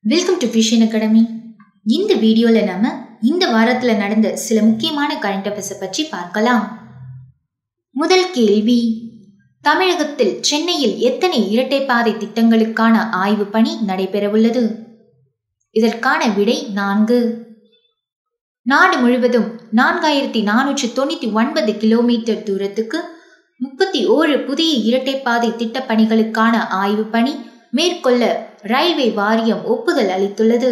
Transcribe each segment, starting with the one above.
welcome to vision academy இந்த வீடியோவில் நம்ம இந்த வாரத்தில் நடந்த சில முக்கியமான கரண்ட் அஃபேர்ஸை பற்றி பார்க்கலாம் முதல் கேள்வி தமிழகத்தில் சென்னையில் எத்தனை இரட்டைப்பாதை திட்டங்களுக்கான ஆய்வு பணி நடைபெறவுள்ளது இதற்கான விடை நான்கு நாடு முழுவதும் நான்காயிரத்தி நானூற்றி தொண்ணூற்றி ஒன்பது கிலோமீட்டர் தூரத்துக்கு முப்பத்தி ஓரு புதிய இரட்டைப்பாதை திட்டப் பணிகளுக்கான ஆய்வு பணி மேற்கொள்ள ரயில்வே வாரியம் ஒப்புதல் அளித்துள்ளது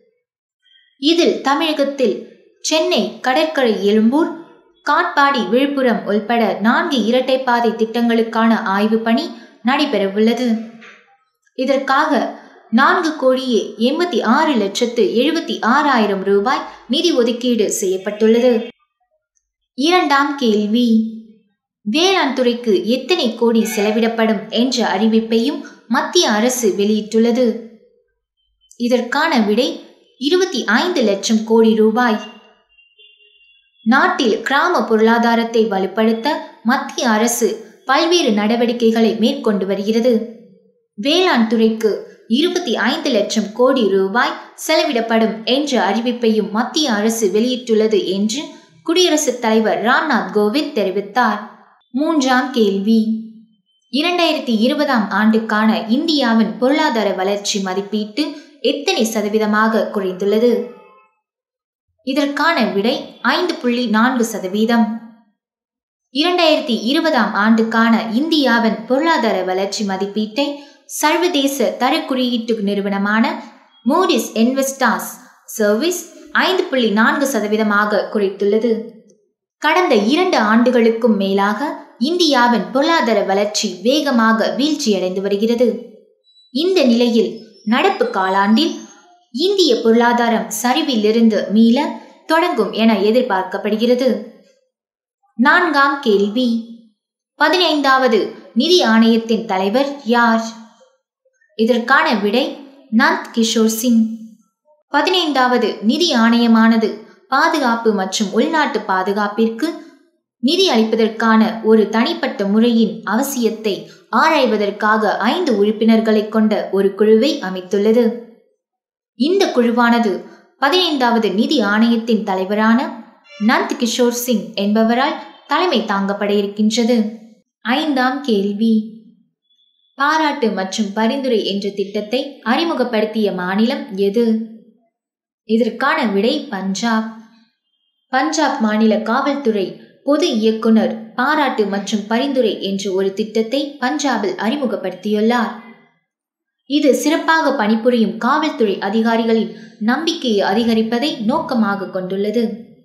இதில் தமிழகத்தில் சென்னை கடற்கரை எழும்பூர் காட்பாடி விழுப்புரம் உள்பட நான்கு இரட்டைப்பாதை திட்டங்களுக்கான ஆய்வு பணி நடைபெறவுள்ளது இதற்காக நான்கு கோடியே எண்பத்தி ஆறு லட்சத்து எழுபத்தி ஆறாயிரம் ரூபாய் நிதி ஒதுக்கீடு செய்யப்பட்டுள்ளது இரண்டாம் கேள்வி வேளாண் துறைக்கு எத்தனை கோடி செலவிடப்படும் என்ற அறிவிப்பையும் மத்திய அரசு வெளியிட்டுள்ளது இதற்கான விடை இருபத்தி ஐந்து லட்சம் கோடி ரூபாய் நாட்டில் கிராம பொருளாதாரத்தை வலுப்படுத்த மத்திய அரசு பல்வேறு நடவடிக்கைகளை மேற்கொண்டு வருகிறது வேளாண் துறைக்கு இருபத்தி ஐந்து லட்சம் கோடி ரூபாய் செலவிடப்படும் என்ற அறிவிப்பையும் மத்திய அரசு வெளியிட்டுள்ளது என்று குடியரசுத் தலைவர் ராம்நாத் கோவிந்த் தெரிவித்தார் மூன்றாம் கேள்வி இரண்டாயிரத்தி இருபதாம் ஆண்டுக்கான இந்தியாவின் பொருளாதார வளர்ச்சி மதிப்பீட்டு எத்தனை சதவீதமாக குறைந்துள்ளது இதற்கான விடை ஐந்து புள்ளி நான்கு சதவீதம் இரண்டாயிரத்தி இருபதாம் ஆண்டுக்கான இந்தியாவின் பொருளாதார வளர்ச்சி மதிப்பீட்டை சர்வதேச தர குறியீட்டு நிறுவனமான மூடிஸ் இன்வெஸ்டாஸ் சர்வீஸ் ஐந்து புள்ளி நான்கு சதவீதமாக குறைத்துள்ளது கடந்த இரண்டு ஆண்டுகளுக்கும் மேலாக இந்தியாவின் பொருளாதார வளர்ச்சி வேகமாக வீழ்ச்சியடைந்து வருகிறது இந்த நிலையில் நடப்பு காலாண்டில் இந்திய பொருளாதாரம் சரிவிலிருந்து மீள தொடங்கும் என எதிர்பார்க்கப்படுகிறது நான்காம் கேள்வி பதினைந்தாவது நிதி ஆணையத்தின் தலைவர் யார் இதற்கான விடை நந்த் கிஷோர் சிங் பதினைந்தாவது நிதி ஆணையமானது பாதுகாப்பு மற்றும் உள்நாட்டு பாதுகாப்பிற்கு நிதி அளிப்பதற்கான ஒரு தனிப்பட்ட முறையின் அவசியத்தை ஆராய்வதற்காக ஐந்து உறுப்பினர்களை கொண்ட ஒரு குழுவை அமைத்துள்ளது இந்த குழுவானது பதினைந்தாவது நிதி ஆணையத்தின் தலைவரான நந்த் கிஷோர் சிங் என்பவரால் தலைமை தாங்கப்பட இருக்கின்றது ஐந்தாம் கேள்வி பாராட்டு மற்றும் பரிந்துரை என்ற திட்டத்தை அறிமுகப்படுத்திய மாநிலம் எது இதற்கான விடை பஞ்சாப் பஞ்சாப் மாநில காவல்துறை பொது இயக்குனர் பாராட்டு மற்றும் பரிந்துரை என்ற ஒரு திட்டத்தை பஞ்சாபில் அறிமுகப்படுத்தியுள்ளார் இது சிறப்பாக பணிபுரியும் காவல்துறை அதிகாரிகளின் நம்பிக்கையை அதிகரிப்பதை நோக்கமாக கொண்டுள்ளது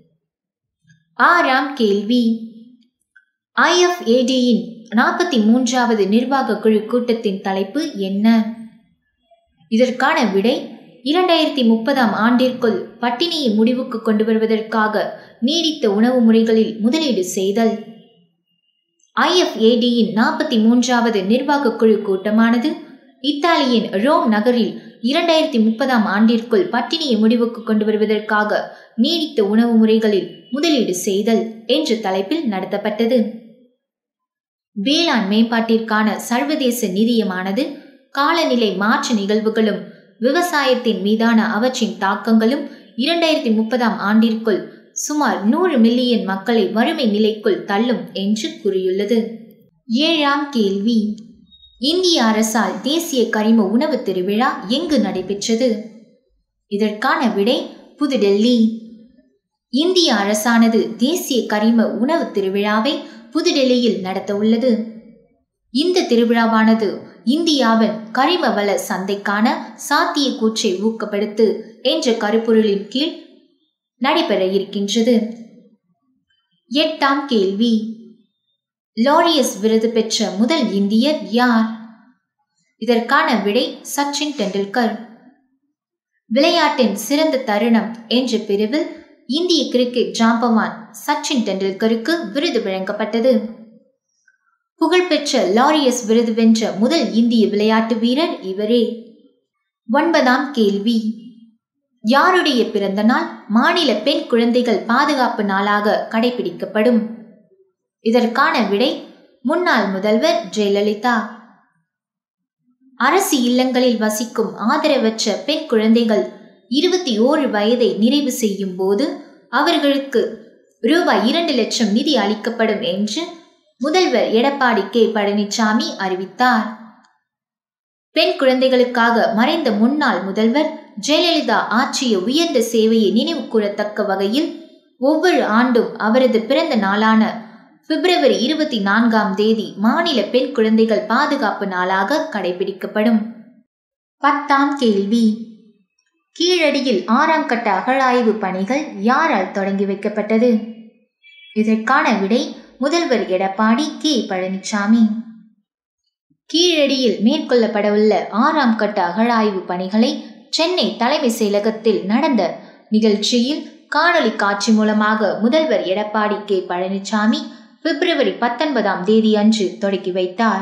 ஆறாம் கேள்வி ஐஎஃப்ஏடியின் நாற்பத்தி மூன்றாவது நிர்வாக குழு கூட்டத்தின் தலைப்பு என்ன இதற்கான விடை இரண்டாயிரத்தி முப்பதாம் ஆண்டிற்குள் பட்டினியை முடிவுக்கு கொண்டு வருவதற்காக நீடித்த உணவு முறைகளில் முதலீடு செய்தல் ஐஎஃப்ஏடியின் நாற்பத்தி மூன்றாவது நிர்வாக குழு கூட்டமானது இத்தாலியின் ரோம் நகரில் இரண்டாயிரத்தி முப்பதாம் ஆண்டிற்குள் பட்டினியை முடிவுக்கு கொண்டு வருவதற்காக நீடித்த உணவு முறைகளில் முதலீடு செய்தல் என்ற தலைப்பில் நடத்தப்பட்டது வேளாண் மேம்பாட்டிற்கான சர்வதேச நிதியமானது காலநிலை மாற்ற நிகழ்வுகளும் விவசாயத்தின் மீதான அவற்றின் தாக்கங்களும் இரண்டாயிரத்தி முப்பதாம் ஆண்டிற்குள் சுமார் நூறு மில்லியன் மக்களை வறுமை நிலைக்குள் தள்ளும் என்று கூறியுள்ளது ஏழாம் கேள்வி இந்திய அரசால் தேசிய கரிம உணவு திருவிழா எங்கு நடைபெற்றது இதற்கான விடை புதுடெல்லி இந்திய அரசானது தேசிய கரிம உணவு திருவிழாவை புதுடெல்லியில் நடத்த உள்ளது இந்த திருவிழாவானது இந்தியாவின் கரிம வள சந்தைக்கான சாத்திய கூற்றை ஊக்கப்படுத்து என்ற கருப்பொருளின் கீழ் நடைபெற இருக்கின்றது எட்டாம் கேள்வி லாரியஸ் விருது பெற்ற முதல் இந்தியர் யார் இதற்கான விடை சச்சின் டெண்டுல்கர் விளையாட்டின் சிறந்த தருணம் என்ற பிரிவில் இந்திய கிரிக்கெட் ஜாம்பவான் சச்சின் டெண்டுல்கருக்கு விருது வழங்கப்பட்டது புகழ்பெற்ற லாரியஸ் விருது வென்ற முதல் இந்திய விளையாட்டு வீரர் இவரே ஒன்பதாம் கேள்வி யாருடைய பிறந்த நாள் மாநில பெண் குழந்தைகள் பாதுகாப்பு நாளாக கடைபிடிக்கப்படும் இதற்கான விடை முன்னாள் முதல்வர் ஜெயலலிதா அரசு இல்லங்களில் வசிக்கும் ஆதரவற்ற பெண் குழந்தைகள் இருபத்தி ஓரு வயதை நிறைவு செய்யும் போது அவர்களுக்கு ரூபாய் இரண்டு லட்சம் நிதி அளிக்கப்படும் என்று முதல்வர் எடப்பாடி கே பழனிசாமி அறிவித்தார் பெண் குழந்தைகளுக்காக மறைந்த முன்னாள் முதல்வர் ஜெயலலிதா ஆற்றிய உயர்ந்த சேவையை நினைவு கூறத்தக்க வகையில் ஒவ்வொரு ஆண்டும் அவரது பிறந்த நாளான பிப்ரவரி இருபத்தி நான்காம் தேதி மாநில பெண் குழந்தைகள் பாதுகாப்பு நாளாக கடைபிடிக்கப்படும் பத்தாம் கேள்வி கீழடியில் ஆறாம் கட்ட அகழாய்வு பணிகள் யாரால் தொடங்கி வைக்கப்பட்டது இதற்கான விடை முதல்வர் எடப்பாடி கே பழனிசாமி கீழடியில் மேற்கொள்ளப்படவுள்ள ஆறாம் கட்ட அகழாய்வு பணிகளை சென்னை தலைமை செயலகத்தில் நடந்த நிகழ்ச்சியில் காணொலி காட்சி மூலமாக முதல்வர் எடப்பாடி கே பழனிசாமி பிப்ரவரி பத்தொன்பதாம் தேதி அன்று தொடங்கி வைத்தார்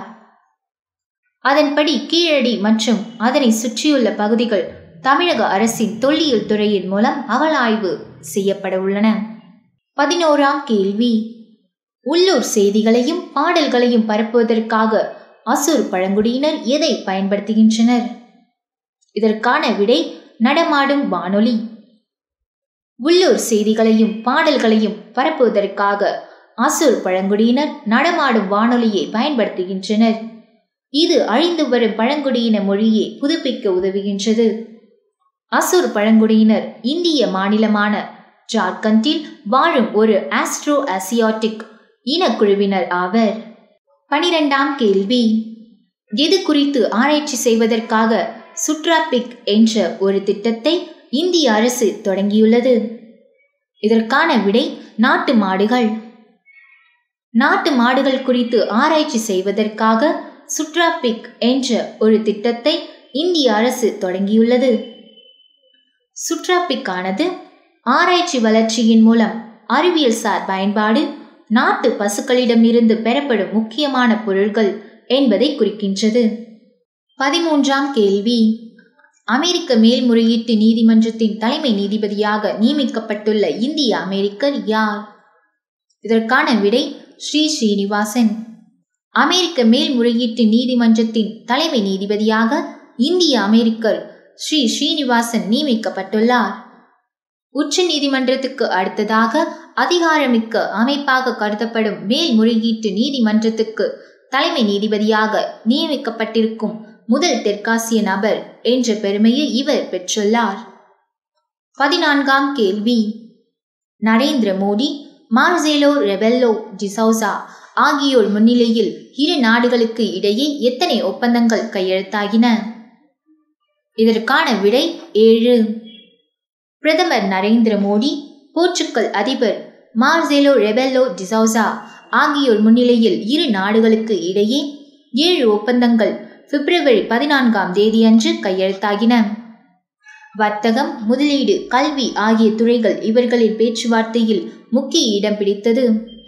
அதன்படி கீழடி மற்றும் அதனை சுற்றியுள்ள பகுதிகள் தமிழக அரசின் தொல்லியல் துறையின் மூலம் அகழாய்வு செய்யப்பட உள்ளன பதினோராம் கேள்வி உள்ளூர் செய்திகளையும் பாடல்களையும் பரப்புவதற்காக அசூர் பழங்குடியினர் எதை பயன்படுத்துகின்றனர் இதற்கான விடை நடமாடும் வானொலி உள்ளூர் செய்திகளையும் பாடல்களையும் பரப்புவதற்காக அசூர் பழங்குடியினர் நடமாடும் வானொலியை பயன்படுத்துகின்றனர் இது அழிந்து வரும் பழங்குடியின மொழியை புதுப்பிக்க உதவுகின்றது அசூர் பழங்குடியினர் இந்திய மாநிலமான ஜார்க்கண்டில் வாழும் ஒரு ஆஸ்ட்ரோ ஆசியாட்டிக் இனக்குழுவினர் ஆவர் பனிரெண்டாம் கேள்வி எது குறித்து ஆராய்ச்சி செய்வதற்காக சுட்ராபிக் என்ற ஒரு திட்டத்தை இந்திய அரசு தொடங்கியுள்ளது இதற்கான விடை நாட்டு மாடுகள் நாட்டு மாடுகள் குறித்து ஆராய்ச்சி செய்வதற்காக சுட்ராபிக் என்ற ஒரு திட்டத்தை இந்திய அரசு தொடங்கியுள்ளது சுட்ராபிக்கானது ஆராய்ச்சி வளர்ச்சியின் மூலம் அறிவியல் சார் பயன்பாடு நாட்டு பசுக்களிடமிருந்து பெறப்படும் முக்கியமான பொருள்கள் என்பதை குறிக்கின்றது பதிமூன்றாம் கேள்வி அமெரிக்க மேல்முறையீட்டு நீதிமன்றத்தின் தலைமை நீதிபதியாக நியமிக்கப்பட்டுள்ள இந்திய அமெரிக்கர் யார் இதற்கான விடை ஸ்ரீ ஸ்ரீனிவாசன் அமெரிக்க மேல்முறையீட்டு நீதிமன்றத்தின் தலைமை நீதிபதியாக இந்திய அமெரிக்கர் ஸ்ரீ ஸ்ரீனிவாசன் நியமிக்கப்பட்டுள்ளார் உச்ச நீதிமன்றத்துக்கு அடுத்ததாக அதிகாரமிக்க அமைப்பாக கருதப்படும் மேல்முறையீட்டு நீதிமன்றத்துக்கு தலைமை நீதிபதியாக நியமிக்கப்பட்டிருக்கும் முதல் தெற்காசிய நபர் என்ற பெருமையை இவர் பெற்றுள்ளார் பதினான்காம் கேள்வி நரேந்திர மோடி மார்சேலோ ரெபெல்லோ டிசௌசா ஆகியோர் முன்னிலையில் இரு நாடுகளுக்கு இடையே எத்தனை ஒப்பந்தங்கள் கையெழுத்தாகின இதற்கான விடை ஏழு பிரதமர் நரேந்திர மோடி போர்ச்சுக்கல் அதிபர் மார்சேலோ ரெபெல்லோ டிசௌசா ஆகியோர் முன்னிலையில் இரு நாடுகளுக்கு இடையே ஏழு ஒப்பந்தங்கள் பிப்ரவரி பதினான்காம் தேதியன்று கையெழுத்தாகின வர்த்தகம் முதலீடு கல்வி ஆகிய துறைகள் இவர்களின் பேச்சுவார்த்தையில் முக்கிய இடம் பிடித்தது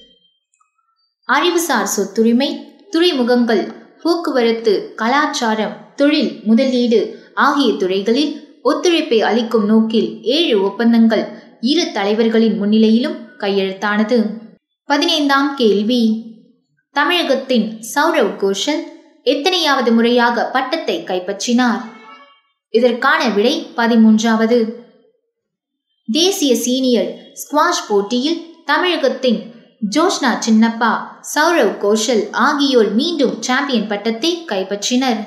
அறிவுசார் சொத்துரிமை துறைமுகங்கள் போக்குவரத்து கலாச்சாரம் தொழில் முதலீடு ஆகிய துறைகளில் ஒத்துழைப்பை அளிக்கும் நோக்கில் ஏழு ஒப்பந்தங்கள் இரு தலைவர்களின் முன்னிலையிலும் கையெழுத்தானது பதினைந்தாம் கேள்வி தமிழகத்தின் சௌரவ் கோஷல் எத்தனையாவது முறையாக பட்டத்தை கைப்பற்றினார் இதற்கான விடை பதிமூன்றாவது தேசிய சீனியர் ஸ்குவாஷ் போட்டியில் தமிழகத்தின் ஜோஷ்னா சின்னப்பா சௌரவ் கோஷல் ஆகியோர் மீண்டும் சாம்பியன் பட்டத்தை கைப்பற்றினர்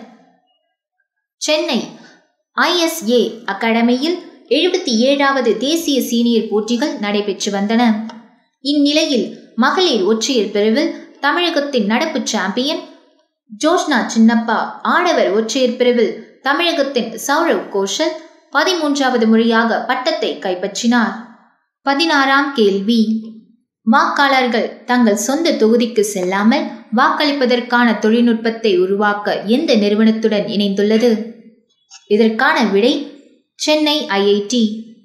சென்னை ஐஎஸ்ஏ அகாடமியில் எழுபத்தி ஏழாவது தேசிய சீனியர் போட்டிகள் நடைபெற்று வந்தன இந்நிலையில் மகளிர் ஒற்றையர் பிரிவில் தமிழகத்தின் நடப்பு சாம்பியன் ஜோஷ்னா சின்னப்பா ஆடவர் ஒற்றையர் பிரிவில் தமிழகத்தின் சௌரவ் கோஷல் பதிமூன்றாவது முறையாக பட்டத்தை கைப்பற்றினார் பதினாறாம் கேள்வி வாக்காளர்கள் தங்கள் சொந்த தொகுதிக்கு செல்லாமல் வாக்களிப்பதற்கான தொழில்நுட்பத்தை உருவாக்க எந்த நிறுவனத்துடன் இணைந்துள்ளது இதற்கான விடை சென்னை ஐஐடி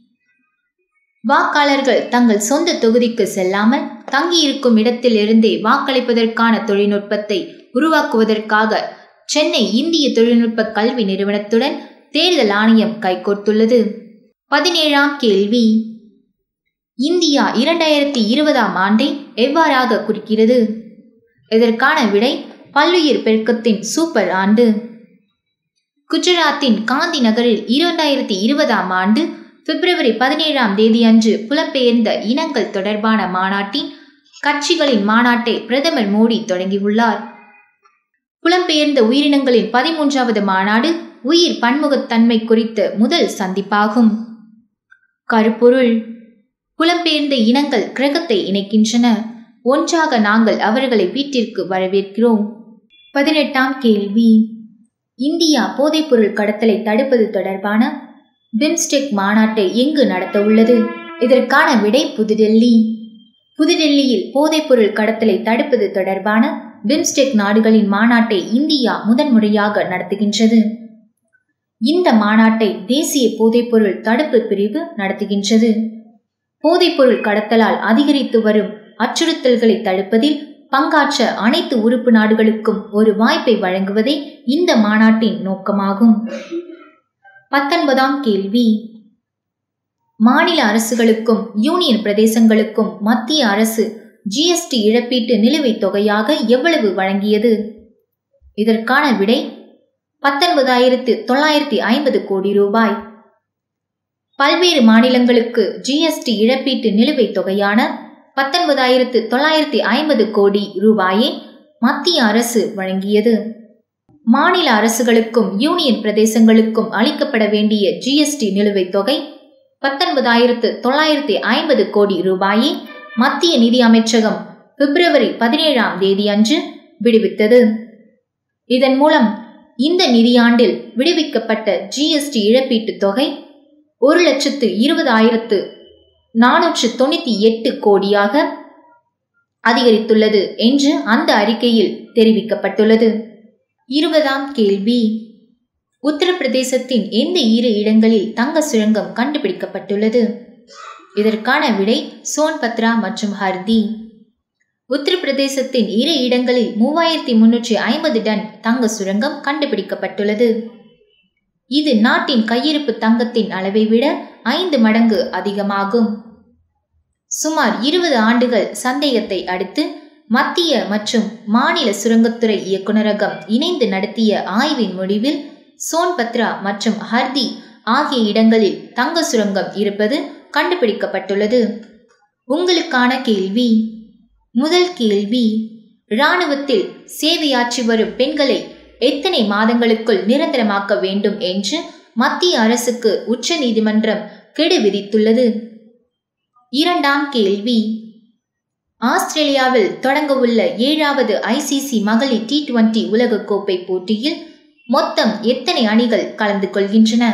வாக்காளர்கள் தங்கள் சொந்த தொகுதிக்கு செல்லாமல் தங்கியிருக்கும் இடத்தில் இருந்தே வாக்களிப்பதற்கான தொழில்நுட்பத்தை உருவாக்குவதற்காக சென்னை இந்திய தொழில்நுட்ப கல்வி நிறுவனத்துடன் தேர்தல் ஆணையம் கைகோர்த்துள்ளது பதினேழாம் கேள்வி இந்தியா இரண்டாயிரத்தி இருபதாம் ஆண்டை எவ்வாறாக குறிக்கிறது இதற்கான விடை பல்லுயிர் பெருக்கத்தின் சூப்பர் ஆண்டு குஜராத்தின் காந்தி நகரில் இரண்டாயிரத்தி இருபதாம் ஆண்டு பிப்ரவரி பதினேழாம் தேதியன்று புலம்பெயர்ந்த இனங்கள் தொடர்பான மாநாட்டின் கட்சிகளின் மாநாட்டை பிரதமர் மோடி தொடங்கியுள்ளார் புலம்பெயர்ந்த உயிரினங்களின் பதிமூன்றாவது மாநாடு உயிர் பன்முகத்தன்மை குறித்த முதல் சந்திப்பாகும் கருப்பொருள் புலம்பெயர்ந்த இனங்கள் கிரகத்தை இணைக்கின்றன ஒன்றாக நாங்கள் அவர்களை வீட்டிற்கு வரவேற்கிறோம் பதினெட்டாம் கேள்வி இந்தியா போதைப்பொருள் கடத்தலை தடுப்பது தொடர்பான பிம்ஸ்டெக் மாநாட்டை எங்கு நடத்த உள்ளது இதற்கான விடை புதுடெல்லி புதுடெல்லியில் போதைப்பொருள் கடத்தலை தடுப்பது தொடர்பான பிம்ஸ்டெக் நாடுகளின் மாநாட்டை இந்தியா முதன்முறையாக நடத்துகின்றது இந்த மாநாட்டை தேசிய போதைப்பொருள் தடுப்பு பிரிவு நடத்துகின்றது போதைப்பொருள் கடத்தலால் அதிகரித்து வரும் அச்சுறுத்தல்களை தடுப்பதில் பங்காற்ற அனைத்து உறுப்பு நாடுகளுக்கும் ஒரு வாய்ப்பை வழங்குவதே இந்த மாநாட்டின் நோக்கமாகும் பத்தொன்பதாம் கேள்வி மாநில அரசுகளுக்கும் யூனியன் பிரதேசங்களுக்கும் மத்திய அரசு ஜிஎஸ்டி இழப்பீட்டு நிலுவைத் தொகையாக எவ்வளவு வழங்கியது இதற்கான விடை பத்தொன்பதாயிரத்து தொள்ளாயிரத்தி ஐம்பது கோடி ரூபாய் பல்வேறு மாநிலங்களுக்கு ஜிஎஸ்டி இழப்பீட்டு நிலுவைத் தொகையான பத்தொன்பதாயிரத்து தொள்ளாயிரத்தி ஐம்பது கோடி ரூபாயை மத்திய அரசு வழங்கியது மாநில அரசுகளுக்கும் யூனியன் பிரதேசங்களுக்கும் அளிக்கப்பட வேண்டிய ஜிஎஸ்டி நிலுவைத் தொகை பத்தொன்பதாயிரத்து தொள்ளாயிரத்தி ஐம்பது கோடி ரூபாயை மத்திய நிதி அமைச்சகம் பிப்ரவரி பதினேழாம் தேதி அன்று விடுவித்தது இதன் மூலம் இந்த நிதியாண்டில் விடுவிக்கப்பட்ட ஜிஎஸ்டி இழப்பீட்டுத் தொகை ஒரு லட்சத்து இருபதாயிரத்து நானூற்று தொண்ணூத்தி எட்டு கோடியாக அதிகரித்துள்ளது என்று அந்த அறிக்கையில் தெரிவிக்கப்பட்டுள்ளது இருபதாம் கேள்வி உத்தரப்பிரதேசத்தின் எந்த இரு இடங்களில் தங்க சுரங்கம் கண்டுபிடிக்கப்பட்டுள்ளது இதற்கான விடை சோன்பத்ரா மற்றும் ஹர்தி உத்தரப்பிரதேசத்தின் இரு இடங்களில் மூவாயிரத்தி முன்னூற்றி ஐம்பது டன் தங்க சுரங்கம் கண்டுபிடிக்கப்பட்டுள்ளது இது நாட்டின் கையிருப்பு தங்கத்தின் அளவை விட ஐந்து மடங்கு அதிகமாகும் சுமார் இருபது ஆண்டுகள் சந்தேகத்தை அடுத்து மத்திய மற்றும் மாநில சுரங்கத்துறை இயக்குநரகம் இணைந்து நடத்திய ஆய்வின் முடிவில் சோன்பத்ரா மற்றும் ஹர்தி ஆகிய இடங்களில் தங்க சுரங்கம் இருப்பது கண்டுபிடிக்கப்பட்டுள்ளது உங்களுக்கான கேள்வி முதல் கேள்வி இராணுவத்தில் சேவையாற்றி வரும் பெண்களை எத்தனை மாதங்களுக்குள் நிரந்தரமாக்க வேண்டும் என்று மத்திய அரசுக்கு உச்ச நீதிமன்றம் கெடு விதித்துள்ளது இரண்டாம் கேள்வி ஆஸ்திரேலியாவில் தொடங்கவுள்ள ஏழாவது ஐசிசி மகளிர் டி டுவெண்டி உலகக்கோப்பை போட்டியில் மொத்தம் எத்தனை அணிகள் கலந்து கொள்கின்றன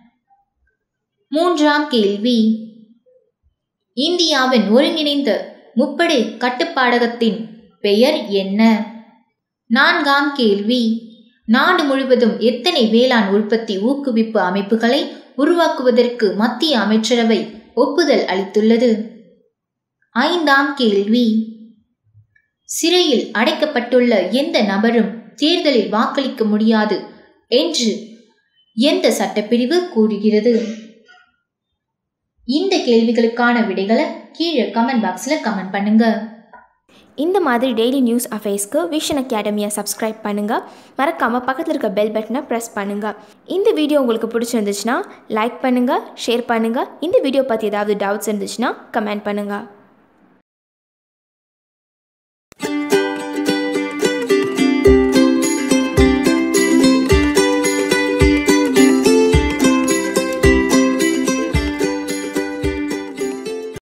மூன்றாம் கேள்வி இந்தியாவின் ஒருங்கிணைந்த முப்படை கட்டுப்பாடகத்தின் பெயர் என்ன நான்காம் கேள்வி நாடு முழுவதும் எத்தனை வேளாண் உற்பத்தி ஊக்குவிப்பு அமைப்புகளை உருவாக்குவதற்கு மத்திய அமைச்சரவை ஒப்புதல் அளித்துள்ளது ஐந்தாம் கேள்வி சிறையில் அடைக்கப்பட்டுள்ள எந்த நபரும் தேர்தலில் வாக்களிக்க முடியாது என்று எந்த சட்டப்பிரிவு கூறுகிறது இந்த கேள்விகளுக்கான விடைகளை கீழே கமெண்ட் பாக்ஸில் கமெண்ட் பண்ணுங்க இந்த மாதிரி டெய்லி நியூஸ் அஃபேர்ஸ்க்கு விஷன் அகாடமியை சப்ஸ்கிரைப் பண்ணுங்கள் மறக்காமல் பக்கத்தில் இருக்க பெல் பட்டனை ப்ரெஸ் பண்ணுங்கள் இந்த வீடியோ உங்களுக்கு பிடிச்சிருந்துச்சுன்னா லைக் பண்ணுங்கள் ஷேர் பண்ணுங்கள் இந்த வீடியோ பற்றி ஏதாவது டவுட்ஸ் இருந்துச்சுன்னா கமெண்ட் பண்ணுங்கள்